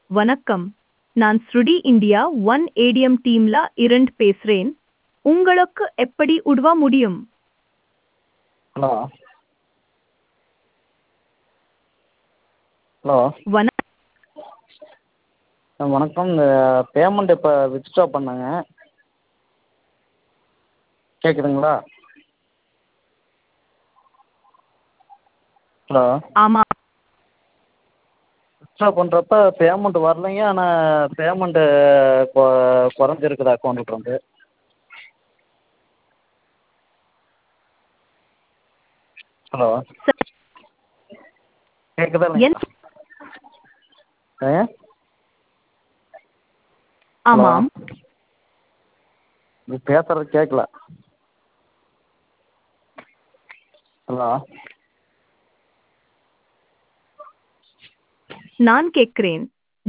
வணக்கம் நான் ஸ்ருடி இந்தியா ஒன் ஏடிஎம் டீம்ல இருந்து பேசுறேன் உங்களுக்கு எப்படி உதவ முடியும் ஹலோ ஹலோ வண வணக்கம் இந்த பேமெண்ட் இப்போ வித்ட்ரா பண்ணேங்க கேட்குதுங்களா ஹலோ ஆமா வித்ட்ரா பண்ணுறப்ப பேமெண்ட் வரலைங்க ஆனால் பேமெண்ட்டு கொ குறைஞ்சிருக்குது அக்கௌண்ட்லேருந்து ஹலோ ச- கேட்குதா என் இல்லைங்களா ஆ ஆமாம் நீ பேசுறது கேட்கல ஹலோ நான் கேட்கிறேன்